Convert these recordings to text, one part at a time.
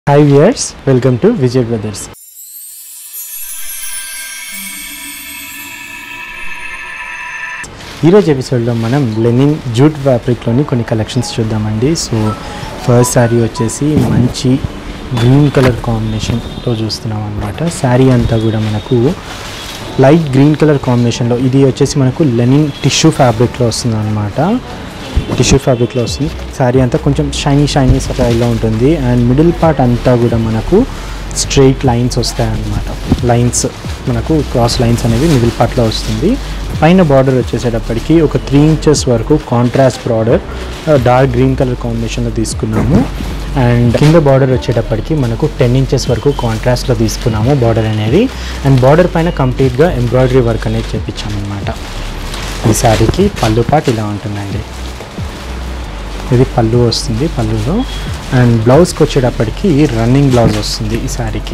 hi viewers welcome to Vijay brothers ఈరోజు ఎపిసోడ్లో మనం లెనిన్ జూట్ ఫ్యాబ్రిక్లోని కొన్ని కలెక్షన్స్ చూద్దామండి సో ఫస్ట్ శారీ వచ్చేసి మంచి గ్రీన్ కలర్ కాంబినేషన్తో చూస్తున్నాం అనమాట శారీ అంతా కూడా మనకు లైట్ గ్రీన్ కలర్ కాంబినేషన్లో ఇది వచ్చేసి మనకు లెనిన్ టిష్యూ ఫ్యాబ్రిక్లో వస్తుంది అనమాట టిష్యూ ఫ్యాబ్రిక్లో వస్తుంది శారీ అంతా కొంచెం షైనీ షైనీ స్టైల్లో ఉంటుంది అండ్ మిడిల్ పార్ట్ అంతా కూడా మనకు స్ట్రెయిట్ లైన్స్ వస్తాయన్నమాట లైన్స్ మనకు క్రాస్ లైన్స్ అనేవి మిడిల్ పార్ట్లో వస్తుంది పైన బార్డర్ వచ్చేసేటప్పటికి ఒక త్రీ ఇంచెస్ వరకు contrast border dark green colour కాంబినేషన్లో తీసుకున్నాము అండ్ కింద బార్డర్ వచ్చేటప్పటికి మనకు టెన్ ఇంచెస్ వరకు కాంట్రాస్ట్లో తీసుకున్నాము బార్డర్ అనేది అండ్ బార్డర్ పైన కంప్లీట్గా ఎంబ్రాయిడరీ వర్క్ అనేది చేపించామన్నమాట ఈ శారీకి పళ్ళు పాటు ఇలా ఉంటుందండి ఇది పళ్ళు వస్తుంది పళ్ళులో అండ్ బ్లౌజ్కి వచ్చేటప్పటికి రన్నింగ్ బ్లౌజ్ వస్తుంది ఈ శారీకి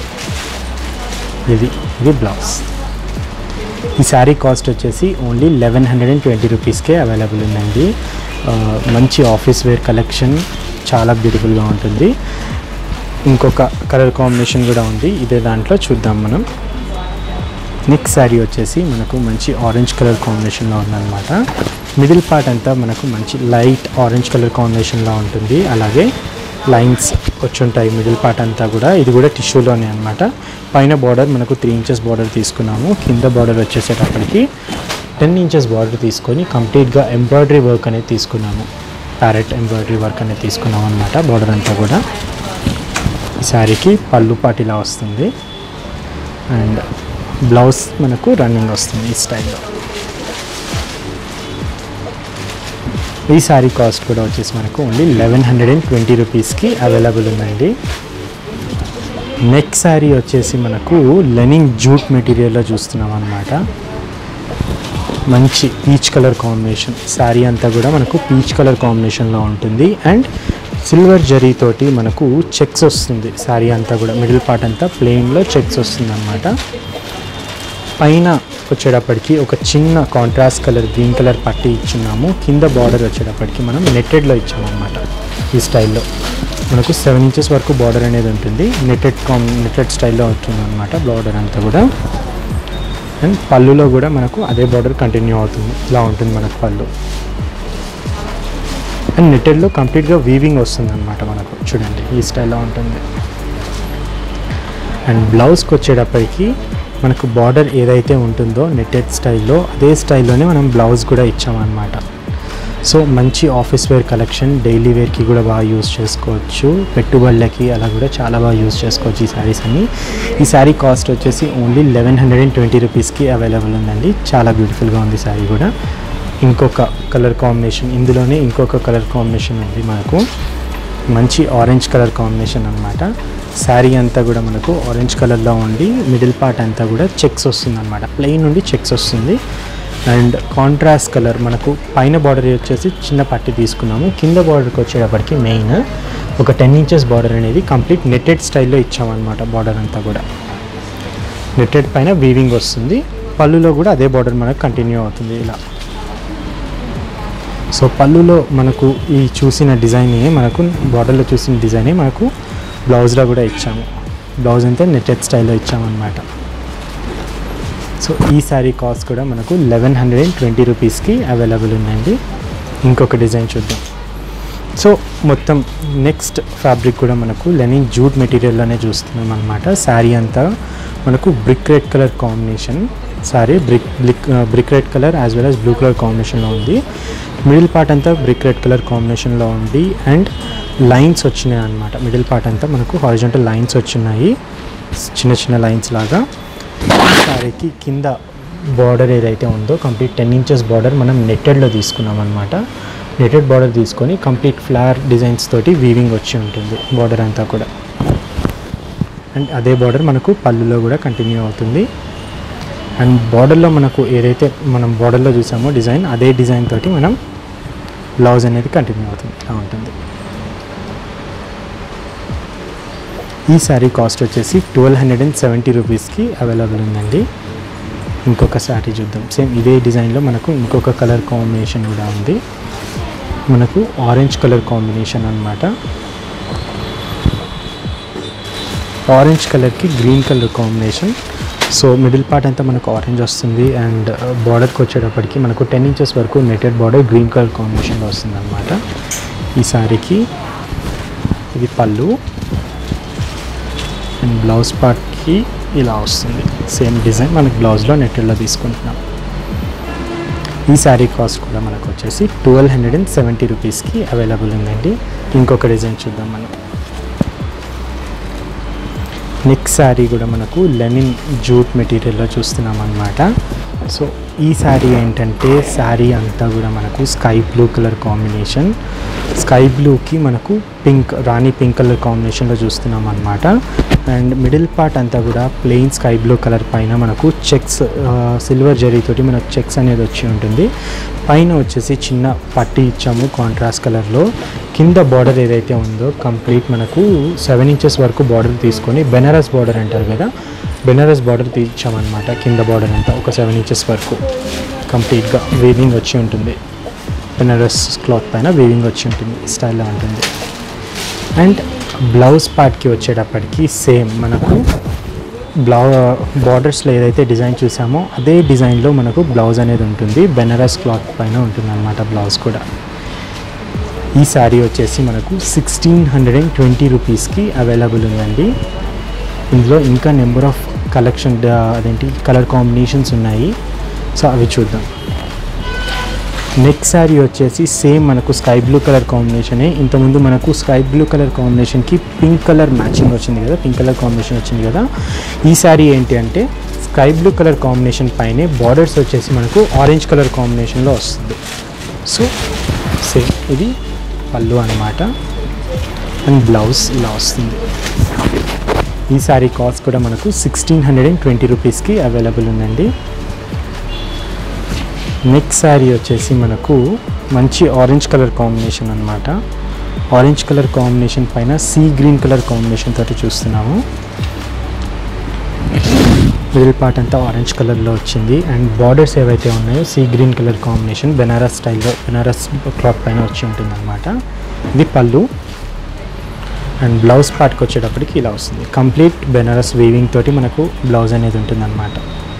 ఇది ఇది బ్లౌజ్ ఈ శారీ కాస్ట్ వచ్చేసి only eleven hundred and twenty రూపీస్కే అవైలబుల్ ఉందండి ఆ, మంచి ఆఫీస్ వేర్ కలెక్షన్ చాలా బ్యూటిఫుల్గా ఉంటుంది ఇంకొక కలర్ కాంబినేషన్ కూడా ఉంది ఇదే దాంట్లో చూద్దాం మనం నెక్స్ట్ శారీ వచ్చేసి మనకు మంచి ఆరెంజ్ కలర్ కాంబినేషన్లో ఉందన్నమాట మిడిల్ పార్ట్ అంతా మనకు మంచి లైట్ ఆరెంజ్ కలర్ కాంబినేషన్లో ఉంటుంది అలాగే లైన్స్ వచ్చి ఉంటాయి మిడిల్ పార్ట్ అంతా కూడా ఇది కూడా టిష్యూలోనే అనమాట పైన బార్డర్ మనకు త్రీ ఇంచెస్ బార్డర్ తీసుకున్నాము కింద బార్డర్ వచ్చేసేటప్పటికి టెన్ ఇంచెస్ బార్డర్ తీసుకొని కంప్లీట్గా ఎంబ్రాయిడరీ వర్క్ అనేది తీసుకున్నాము ప్యారెట్ ఎంబ్రాయిడరీ వర్క్ అనేది తీసుకున్నాం అనమాట బార్డర్ అంతా కూడా ఈ శారీకి పళ్ళు పాటు ఇలా వస్తుంది అండ్ బ్లౌజ్ మనకు రన్నింగ్ వస్తుంది ఈ స్టైల్లో ఈ శారీ కాస్ట్ కూడా వచ్చేసి మనకు only eleven hundred and twenty రూపీస్కి అవైలబుల్ ఉందండి నెక్స్ట్ శారీ వచ్చేసి మనకు లెనిన్ జూట్ మెటీరియల్లో చూస్తున్నాం అనమాట మంచి పీచ్ కలర్ కాంబినేషన్ శారీ అంతా కూడా మనకు పీచ్ కలర్ కాంబినేషన్లో ఉంటుంది అండ్ సిల్వర్ జరీ తోటి మనకు చెక్స్ వస్తుంది శారీ అంతా కూడా మిడిల్ పార్ట్ అంతా ప్లెయిన్లో చెక్స్ వస్తుంది అనమాట పైన వచ్చేటప్పటికి ఒక చిన్న కాంట్రాస్ట్ కలర్ గ్రీన్ కలర్ పట్టి ఇచ్చున్నాము కింద బార్డర్ వచ్చేటప్పటికి మనం నెట్టెడ్లో ఇచ్చామన్నమాట ఈ స్టైల్లో మనకు సెవెన్ ఇంచెస్ వరకు బార్డర్ అనేది ఉంటుంది నెట్టెడ్ కాం నెట్టెడ్ స్టైల్లో ఉంటుంది అనమాట బార్డర్ అంతా కూడా అండ్ పళ్ళులో కూడా మనకు అదే బార్డర్ కంటిన్యూ అవుతుంది ఇలా ఉంటుంది మనకు పళ్ళు అండ్ నెట్టెడ్లో కంప్లీట్గా వీవింగ్ వస్తుంది అనమాట మనకు చూడండి ఈ స్టైల్లో ఉంటుంది అండ్ బ్లౌజ్కి వచ్చేటప్పటికి మనకు బార్డర్ ఏదైతే ఉంటుందో నెట్టెడ్ స్టైల్లో అదే స్టైల్లోనే మనం బ్లౌజ్ కూడా ఇచ్చామన్నమాట సో మంచి ఆఫీస్ వేర్ కలెక్షన్ డైలీ వేర్కి కూడా బాగా యూస్ చేసుకోవచ్చు పెట్టుబడులకి అలా కూడా చాలా బాగా యూస్ చేసుకోవచ్చు ఈ శారీస్ అన్ని ఈ శారీ కాస్ట్ వచ్చేసి only eleven hundred and twenty రూపీస్కి అవైలబుల్ ఉందండి చాలా బ్యూటిఫుల్గా ఉంది శారీ కూడా ఇంకొక కలర్ కాంబినేషన్ ఇందులోనే ఇంకొక కలర్ కాంబినేషన్ ఉంది మనకు మంచి ఆరెంజ్ కలర్ కాంబినేషన్ అనమాట శారీ అంతా కూడా మనకు ఆరెంజ్ కలర్లో ఉండి మిడిల్ పార్ట్ అంతా కూడా చెక్స్ వస్తుంది అనమాట ప్లెయిన్ నుండి చెక్స్ వస్తుంది అండ్ కాంట్రాస్ట్ కలర్ మనకు పైన బార్డర్ వచ్చేసి చిన్న పట్టి తీసుకున్నాము కింద బార్డర్కి వచ్చేటప్పటికి మెయిన్ ఒక టెన్ ఇంచెస్ బార్డర్ అనేది కంప్లీట్ నెట్టెడ్ స్టైల్లో ఇచ్చామన్నమాట బార్డర్ అంతా కూడా నెట్టెడ్ పైన వీవింగ్ వస్తుంది పళ్ళులో కూడా అదే బార్డర్ మనకు కంటిన్యూ అవుతుంది ఇలా సో పళ్ళులో మనకు ఈ చూసిన డిజైనే మనకు బార్డర్లో చూసిన డిజైనే మనకు బ్లౌజ్లో కూడా ఇచ్చాము బ్లౌజ్ అంతా నెట్టెడ్ స్టైల్లో ఇచ్చామన్నమాట సో ఈ శారీ కాస్ట్ కూడా మనకు లెవెన్ హండ్రెడ్ అండ్ ట్వంటీ రూపీస్కి అవైలబుల్ ఉందండి ఇంకొక డిజైన్ చూద్దాం సో మొత్తం నెక్స్ట్ ఫ్యాబ్రిక్ కూడా మనకు లెనిన్ జూట్ మెటీరియల్లోనే చూస్తున్నాం అనమాట శారీ అంతా మనకు brick red colour combination sorry brick brick brick red colour as well as blue colour కాంబినేషన్లో ఉంది మిడిల్ పార్ట్ అంతా బ్రిక్ రెడ్ కలర్ కాంబినేషన్లో ఉంది అండ్ లైన్స్ వచ్చినాయి అనమాట మిడిల్ పార్ట్ అంతా మనకు హారిజంటల్ లైన్స్ వచ్చినాయి చిన్న చిన్న లైన్స్ లాగా శారీకి కింద బార్డర్ ఏదైతే ఉందో కంప్లీట్ టెన్ ఇంచెస్ బార్డర్ మనం నెట్టెడ్లో తీసుకున్నాం అనమాట నెట్టెడ్ బార్డర్ తీసుకొని కంప్లీట్ ఫ్లవర్ డిజైన్స్ తోటి వీవింగ్ వచ్చి ఉంటుంది బార్డర్ అంతా కూడా అండ్ అదే బార్డర్ మనకు పళ్ళులో కూడా కంటిన్యూ అవుతుంది అండ్ బార్డర్లో మనకు ఏదైతే మనం బార్డర్లో చూసామో డిజైన్ అదే డిజైన్ తోటి మనం బ్లౌజ్ అనేది కంటిన్యూ అవుతుంది ఇలా ఉంటుంది ఈ శారీ కాస్ట్ వచ్చేసి ట్వెల్వ్ హండ్రెడ్ అండ్ సెవెంటీ రూపీస్కి అవైలబుల్ ఉందండి ఇంకొక శారీ చూద్దాం సేమ్ ఇదే డిజైన్లో మనకు ఇంకొక కలర్ కాంబినేషన్ కూడా ఉంది మనకు ఆరెంజ్ కలర్ కాంబినేషన్ అన్నమాట ఆరెంజ్ కలర్కి green colour combination so middle part అంతా మనకు ఆరెంజ్ వస్తుంది అండ్ బార్డర్కి వచ్చేటప్పటికి మనకు టెన్ ఇంచెస్ వరకు నెటెడ్ బార్డర్ గ్రీన్ కలర్ కాంబినేషన్లో వస్తుంది అనమాట ఈ శారీకి ఇది పళ్ళు అండ్ బ్లౌజ్ పార్ట్కి ఇలా వస్తుంది సేమ్ డిజైన్ మనకి బ్లౌజ్లో నెట్టెడ్లో తీసుకుంటున్నాం ఈ శారీ కాస్ట్ కూడా మనకు వచ్చేసి ట్వెల్వ్ హండ్రెడ్ అండ్ సెవెంటీ రూపీస్కి అవైలబుల్ ఉందండి ఇంకొక డిజైన్ చూద్దాం మనం నెక్స్ట్ శారీ కూడా మనకు లెనిన్ జూట్ మెటీరియల్లో చూస్తున్నాం అనమాట సో ఈ శారీ ఏంటంటే శారీ అంతా కూడా మనకు sky blue colour combination sky బ్లూకి మనకు పింక్ రాణి పింక్ కలర్ కాంబినేషన్లో చూస్తున్నాం అనమాట అండ్ మిడిల్ పార్ట్ అంతా కూడా ప్లెయిన్ స్కై బ్లూ కలర్ పైన మనకు చెక్స్ సిల్వర్ జరీతోటి మనకు చెక్స్ అనేది వచ్చి ఉంటుంది పైన వచ్చేసి చిన్న పట్టి ఇచ్చాము కాంట్రాస్ట్ కలర్లో కింద బార్డర్ ఏదైతే ఉందో కంప్లీట్ మనకు సెవెన్ ఇంచెస్ వరకు బార్డర్ తీసుకొని బెనారస్ బార్డర్ అంటారు కదా బెనారస్ బార్డర్ తీర్చామన్నమాట కింద బార్డర్ అంతా ఒక సెవెన్ ఇంచెస్ వరకు కంప్లీట్గా వీవింగ్ వచ్చి ఉంటుంది బెనారస్ క్లాత్ పైన వీవింగ్ వచ్చి ఉంటుంది స్టైల్లో ఉంటుంది అండ్ బ్లౌజ్ పార్ట్కి వచ్చేటప్పటికి సేమ్ మనకు బ్లౌ బార్డర్స్లో ఏదైతే డిజైన్ చూసామో అదే డిజైన్లో మనకు బ్లౌజ్ అనేది ఉంటుంది బెనారస్ క్లాత్ పైన ఉంటుంది అనమాట బ్లౌజ్ కూడా ఈ శారీ వచ్చేసి మనకు సిక్స్టీన్ హండ్రెడ్ అండ్ ట్వంటీ రూపీస్కి అవైలబుల్ ఉందండి ఇందులో ఇంకా నెంబర్ ఆఫ్ కలెక్షన్ అదేంటి కలర్ కాంబినేషన్స్ ఉన్నాయి సో అవి చూద్దాం నెక్స్ట్ శారీ వచ్చేసి సేమ్ మనకు స్కై బ్లూ కలర్ కాంబినేషనే ఇంతకుముందు మనకు స్కై బ్లూ కలర్ కాంబినేషన్కి పింక్ కలర్ మ్యాచింగ్ వచ్చింది కదా పింక్ కలర్ కాంబినేషన్ వచ్చింది కదా ఈ శారీ ఏంటి అంటే స్కై బ్లూ కలర్ కాంబినేషన్ పైనే బార్డర్స్ వచ్చేసి మనకు ఆరెంజ్ కలర్ కాంబినేషన్లో వస్తుంది సో సేమ్ ఇది పళ్ళు అనమాట అండ్ బ్లౌజ్ ఇలా వస్తుంది ఈ శారీ కాస్ట్ కూడా మనకు సిక్స్టీన్ హండ్రెడ్ అండ్ ట్వంటీ రూపీస్కి అవైలబుల్ ఉందండి నెక్స్ట్ శారీ వచ్చేసి మనకు మంచి ఆరెంజ్ కలర్ కాంబినేషన్ అనమాట ఆరెంజ్ కలర్ కాంబినేషన్ పైన సీ గ్రీన్ కలర్ కాంబినేషన్ తోటి చూస్తున్నాము మిడిల్ పార్ట్ అంతా ఆరెంజ్ కలర్లో వచ్చింది అండ్ బార్డర్స్ ఏవైతే ఉన్నాయో sea green colour combination Banaras స్టైల్లో బెనారస్ క్లాత్ పైన వచ్చి ఉంటుంది అనమాట ఇది పళ్ళు అండ్ బ్లౌజ్ పార్ట్కి వచ్చేటప్పటికి ఇలా వస్తుంది కంప్లీట్ బెనారస్ వీవింగ్ తోటి మనకు బ్లౌజ్ అనేది ఉంటుంది అనమాట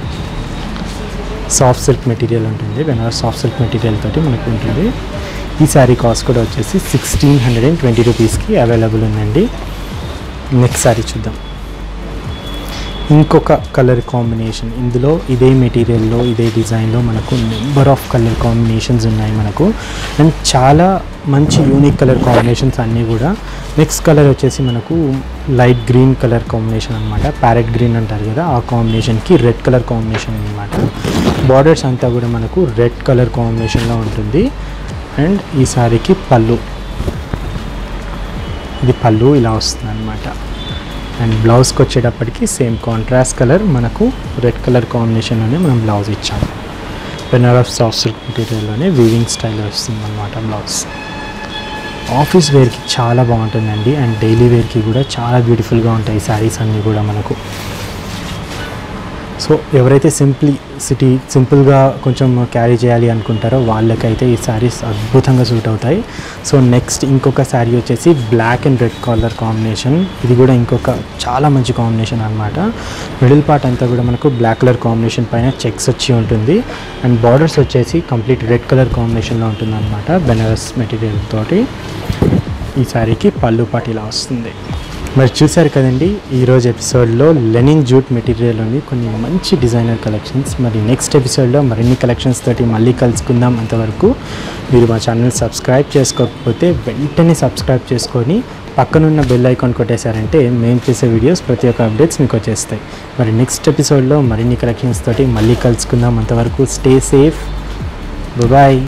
సాఫ్ట్ సిల్క్ మెటీరియల్ ఉంటుంది బెనారస్ సాఫ్ట్ సిల్క్ మెటీరియల్ తోటి మనకు ఉంటుంది ఈ శారీ కాస్ట్ కూడా వచ్చేసి సిక్స్టీన్ హండ్రెడ్ అండ్ ట్వంటీ రూపీస్కి అవైలబుల్ ఉందండి నెక్స్ట్ శారీ చూద్దాం ఇంకొక కలర్ కాంబినేషన్ ఇందులో ఇదే మెటీరియల్లో ఇదే డిజైన్లో మనకు నెంబర్ ఆఫ్ కలర్ కాంబినేషన్స్ ఉన్నాయి మనకు అండ్ చాలా మంచి యూనిక్ కలర్ కాంబినేషన్స్ అన్నీ కూడా నెక్స్ట్ కలర్ వచ్చేసి మనకు లైట్ గ్రీన్ కలర్ కాంబినేషన్ అనమాట ప్యారెట్ గ్రీన్ అంటారు కదా ఆ కాంబినేషన్కి రెడ్ కలర్ కాంబినేషన్ అనమాట బార్డర్స్ అంతా కూడా మనకు రెడ్ కలర్ కాంబినేషన్లో ఉంటుంది అండ్ ఈ సారీకి పళ్ళు ఇది పళ్ళు ఇలా వస్తుంది అనమాట అండ్ బ్లౌజ్కి వచ్చేటప్పటికి సేమ్ కాంట్రాస్ట్ కలర్ మనకు రెడ్ కలర్ కాంబినేషన్లోనే మనం బ్లౌజ్ ఇచ్చాము బెనారస్ సాఫ్ట్ సిల్క్ మెటీరియల్లోనే వీవింగ్ స్టైల్ వస్తుంది అనమాట బ్లౌజ్ ఆఫీస్ వేర్కి చాలా బాగుంటుందండి అండ్ డైలీ వేర్కి కూడా చాలా బ్యూటిఫుల్గా ఉంటాయి శారీస్ అన్నీ కూడా మనకు సో ఎవరైతే సింప్లీ సిటీ సింపుల్గా కొంచెం క్యారీ చేయాలి అనుకుంటారో వాళ్ళకైతే ఈ శారీస్ అద్భుతంగా సూట్ అవుతాయి సో నెక్స్ట్ ఇంకొక శారీ వచ్చేసి black and red colour combination ఇది కూడా ఇంకొక చాలా మంచి కాంబినేషన్ అనమాట మిడిల్ పార్ట్ అంతా కూడా మనకు బ్లాక్ కలర్ కాంబినేషన్ పైన చెక్స్ వచ్చి ఉంటుంది అండ్ బార్డర్స్ వచ్చేసి కంప్లీట్ రెడ్ కలర్ కాంబినేషన్లో ఉంటుంది అనమాట బెనారస్ మెటీరియల్ తోటి ఈ శారీకి పళ్ళు పాటు ఇలా వస్తుంది మరి చూశారు కదండి ఈరోజు ఎపిసోడ్లో లెనిన్ జూట్ మెటీరియల్లోని కొన్ని మంచి డిజైనర్ కలెక్షన్స్ మరి నెక్స్ట్ ఎపిసోడ్లో మరిన్ని కలెక్షన్స్ తోటి మళ్ళీ కలుసుకుందాం అంతవరకు మీరు మా ఛానల్ సబ్స్క్రైబ్ చేసుకోకపోతే వెంటనే సబ్స్క్రైబ్ చేసుకొని పక్కనున్న బెల్ ఐకాన్ కొట్టేశారంటే మేము చేసే వీడియోస్ ప్రతి ఒక్క అప్డేట్స్ మీకు వచ్చేస్తాయి మరి నెక్స్ట్ ఎపిసోడ్లో మరిన్ని కలెక్షన్స్ తోటి మళ్ళీ కలుసుకుందాం అంతవరకు స్టే సేఫ్ బాయ్